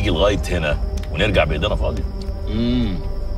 تيجي لغايه هنا ونرجع بايدينا فاضيه امم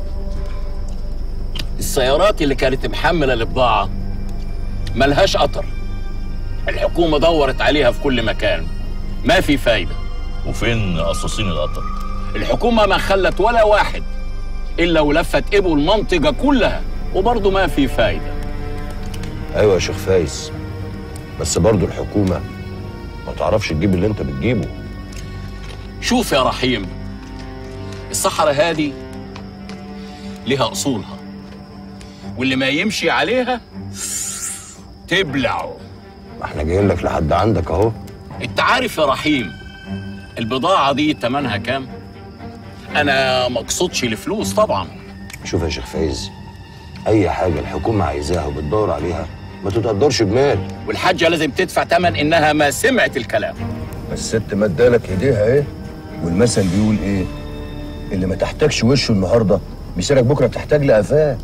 السيارات اللي كانت محمله البضاعه ملهاش قطر الحكومه دورت عليها في كل مكان ما في فايده وفين قصاصين القطر الحكومه ما خلت ولا واحد الا ولفت ابو المنطقه كلها وبرضه ما في فايده ايوه يا شيخ فايز بس برضه الحكومه ما تعرفش تجيب اللي انت بتجيبه شوف يا رحيم الصحراء هذه لها اصولها واللي ما يمشي عليها تبلعه ما احنا جايين لك لحد عندك اهو انت عارف يا رحيم البضاعة دي تمنها كام؟ أنا ما اقصدش الفلوس طبعا شوف يا شيخ فايز اي حاجه الحكومه عايزاها وبتدور عليها ما تتقدرش بمال والحاجة لازم تدفع تمن إنها ما سمعت الكلام الست مدالك ايديها ايه والمثل بيقول ايه اللي ما تحتاجش وشه النهارده مسيرك بكره بتحتاج لقفاه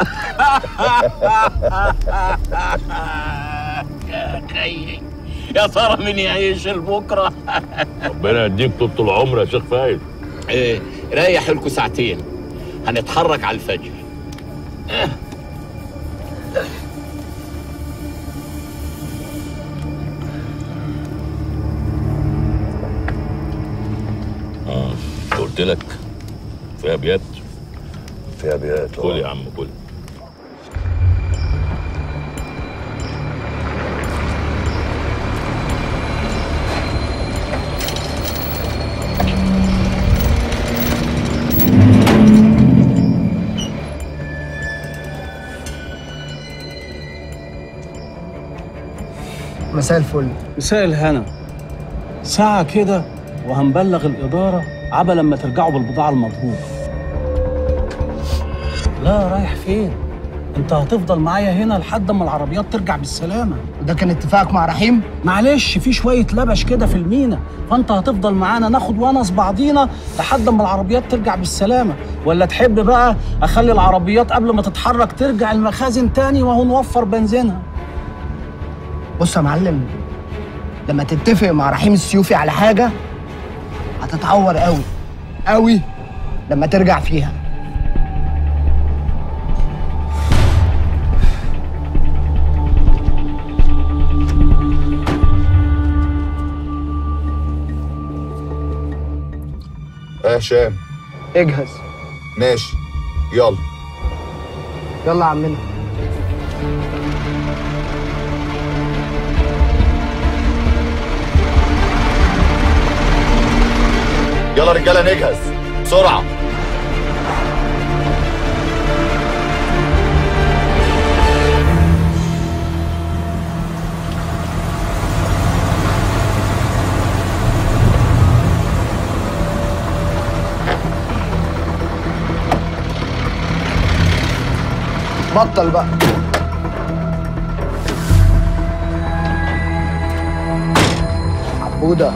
يا خيي يا ترى مين يعيش لبكرة؟ ربنا يديك طول العمر يا شيخ فايز إيه ريح لكم ساعتين هنتحرك على الفجر اه قلت لك في ابيات في ابيات كل يا عم كل مساء الفل مساء الهنا ساعة كده وهنبلغ الإدارة عبا لما ترجعوا بالبضاعة المطلوبة لا رايح فين؟ انت هتفضل معايا هنا لحد ما العربيات ترجع بالسلامة وده كان اتفاقك مع رحيم معلش في شوية لبش كده في المينا فانت هتفضل معانا ناخد ونس بعضينا لحد ما العربيات ترجع بالسلامة ولا تحب بقى اخلي العربيات قبل ما تتحرك ترجع المخازن تاني وهو نوفر بنزينها بص يا معلم لما تتفق مع رحيم السيوفي على حاجه هتتعور قوي قوي لما ترجع فيها اه هشام اجهز ماشي يلا يلا يا عمنا يلا رجاله نجهز بسرعه بطل بقى عبودة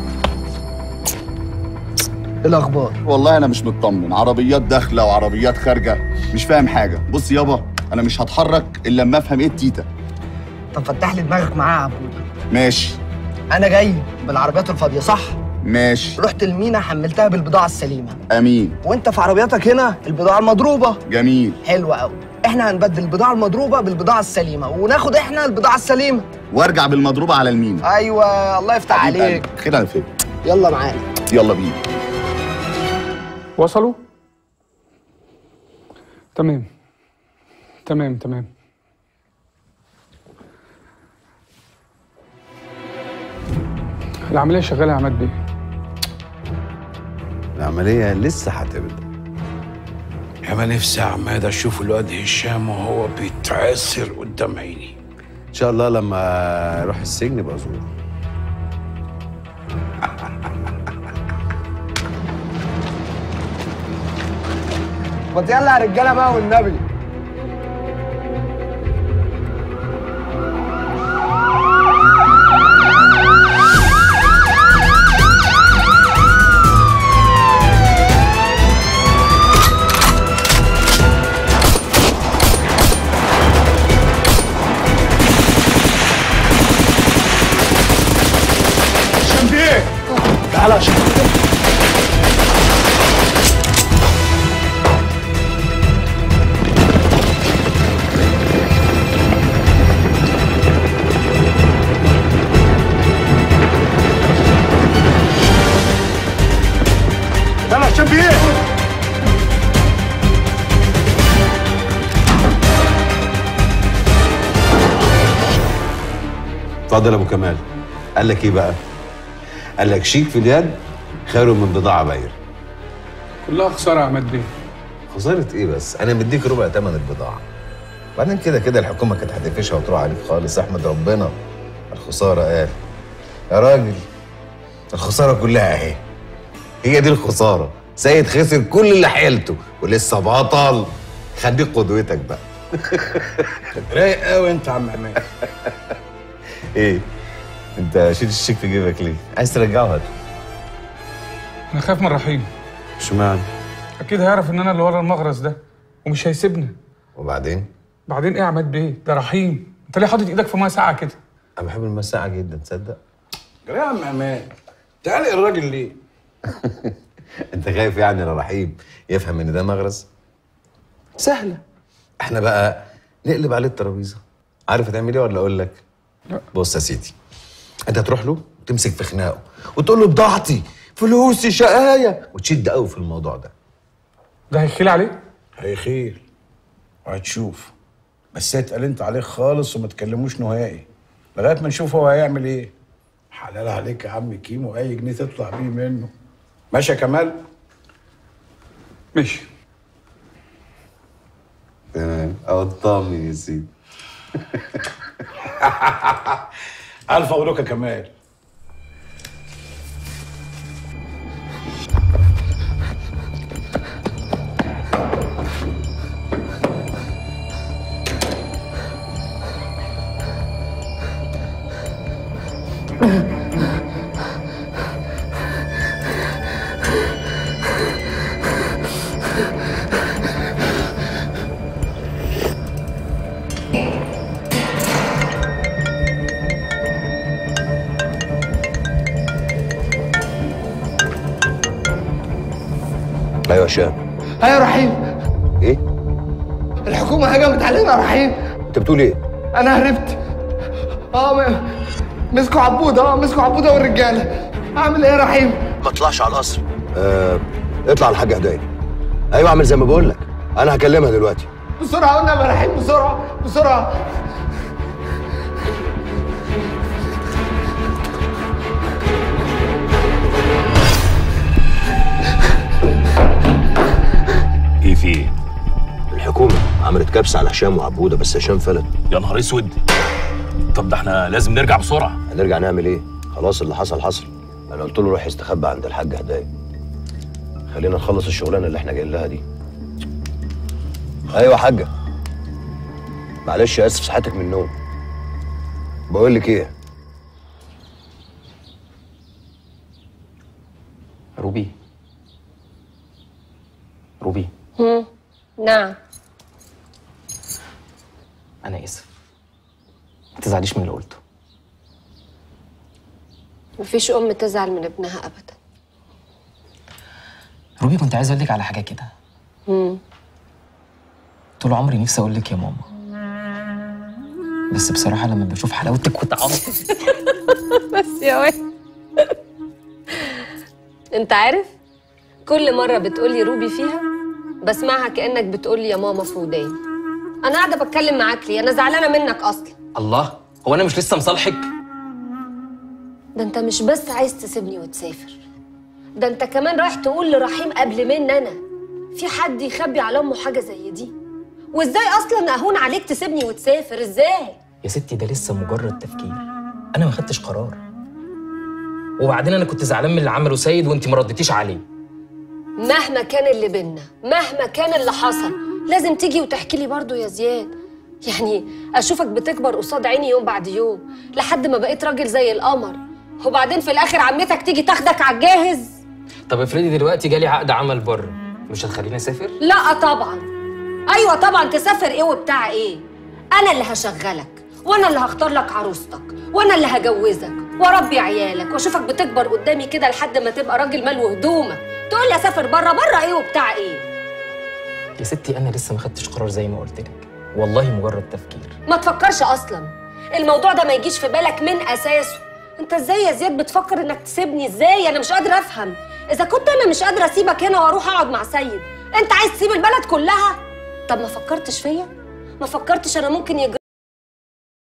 ايه الاخبار والله انا مش مطمن عربيات داخله وعربيات خارجه مش فاهم حاجه بص يابا انا مش هتحرك الا لما افهم ايه التيتا طب فتح لي دماغك معايا يا عبودة ماشي انا جاي بالعربيات الفاضيه صح ماشي رحت المينا حملتها بالبضاعه السليمه امين وانت في عربياتك هنا البضاعه المضروبه جميل حلو قوي احنا هنبدل البضاعه المضروبه بالبضاعه السليمه وناخد احنا البضاعه السليمه وارجع بالمضروبه على المينا ايوه الله يفتح حبيب عليك قلبي. كده انا فهمت يلا معانا يلا بينا وصلوا؟ تمام تمام تمام العملية شغالة يا عماد بيه العملية لسه هتبدأ يا ما نفسي يا عماد اشوف الواد هشام وهو بيتعسر قدام عيني إن شاء الله لما أروح السجن يبقى أزوره ما يلا يا رجاله بقى والنبي هشام بيه تعالى يا شيخ اتفضل يا ابو كمال قال لك ايه بقى قال لك شيك في اليد خير من بضاعه بايره كلها خساره يا عماد بيه خساره ايه بس انا مديك ربع ثمن البضاعه بعدين كده كده الحكومه كانت هتقفشها وتروح عليك خالص احمد ربنا الخساره قال يا راجل الخساره كلها اهي هي دي الخساره سيد خسر كل اللي حيلته ولسه بطل خليك قدوتك بقى رايق قوي انت يا عم عماد ايه انت شيل الشيك في جيبك ليه عايز ترجعه هات انا خايف من رحيم اشمعنى اكيد هيعرف ان انا اللي ورا المغرز ده ومش هيسيبني وبعدين بعدين ايه يا عماد بيه ده رحيم انت ليه حاطط ايدك في ميه ساقعه كده انا بحب المساعة جدا تصدق رايق يا عم عماد تعالى الراجل ليه انت خايف يعني يا رحيم يفهم ان ده مغرز سهله احنا بقى نقلب عليه الترابيزه عارف هتعمل ايه ولا اقول لك لا. بص يا سيدي انت هتروح له وتمسك في خناقه وتقول له بضاعتي فلوسي شقايه وتشد قوي في الموضوع ده ده هيخيل عليه هيخيل وهتشوف بس اتقل انت عليه خالص وما تكلموش نهائي لغايه ما نشوف هو هيعمل ايه حلال عليك يا عم كيمو اي جنيه تطلع بيه منه ماشي يا كمال ماشي تمام او اطمن يا سيدي الف مبروك يا كمال ايوه يا هشام ها يا رحيم ايه الحكومة هجمت علينا يا رحيم انت بتقول ايه أنا هربت اه م- مسكوا عبودة اه مسكوا عبودة والرجالة أعمل إيه يا رحيم؟ ما تطلعش على القصر آه اطلع على الحاج هدايا ايوه اعمل زي ما بقول لك انا هكلمها دلوقتي بسرعة قلنا يا رحيم بسرعة بسرعة ايه في ايه؟ الحكومه عملت كبسه على هشام وعبوده بس هشام فلت يا نهار اسود طب ده احنا لازم نرجع بسرعه هنرجع نعمل ايه خلاص اللي حصل حصل انا قلت له روح يستخبى عند الحاج هدايا خلينا نخلص الشغلانه اللي احنا جايين لها دي ايوه يا حاجه معلش اسف صحتك من النوم بقول لك ايه روبي روبي هم نعم انا اسف ما تزعليش من اللي قلته مفيش أم تزعل من ابنها أبدا روبي كنت عايز اقول لك على حاجه كده هم طول عمري نفسي اقول لك يا ماما بس بصراحه لما بشوف حلاوتك وطعمك بس يا واد انت عارف كل مرة بتقولي روبي فيها بسمعها كأنك بتقولي يا ماما في وداني أنا قاعدة بتكلم معاك ليه أنا زعلانة منك أصلا الله هو انا مش لسه مصالحك ده أنت مش بس عايز تسيبني وتسافر ده أنت كمان رايح تقول لرحيم قبل مني أنا في حد يخبي على أمه حاجة زي دي وإزاي أصلا أهون عليك تسيبني وتسافر إزاي يا ستي ده لسه مجرد تفكير انا ما خدتش قرار وبعدين انا كنت زعلان من اللي عمله سيد وانت ما ردتيش عليه مهما كان اللي بينا مهما كان اللي حصل لازم تيجي وتحكي لي برضه يا زياد يعني اشوفك بتكبر قصاد عيني يوم بعد يوم لحد ما بقيت راجل زي القمر وبعدين في الاخر عمتك تيجي تاخدك على الجاهز طب افرضي دلوقتي جالي عقد عمل بره مش هتخليني اسافر لا طبعا ايوه طبعا تسافر ايه وبتاع ايه انا اللي هشغلك وانا اللي هختار لك عروستك وانا اللي هجوزك واربي عيالك واشوفك بتكبر قدامي كده لحد ما تبقى راجل مال وهدومك تقول لي اسافر بره بره ايه وبتاع ايه يا ستي انا لسه ما خدتش قرار زي ما قلت لك والله مجرد تفكير ما تفكرش اصلا الموضوع ده ما يجيش في بالك من اساسه انت ازاي يا زياد بتفكر انك تسيبني ازاي انا مش قادره افهم اذا كنت انا مش قادره اسيبك هنا واروح اقعد مع سيد انت عايز تسيب البلد كلها طب ما فكرتش فيا ما فكرتش انا ممكن يجرى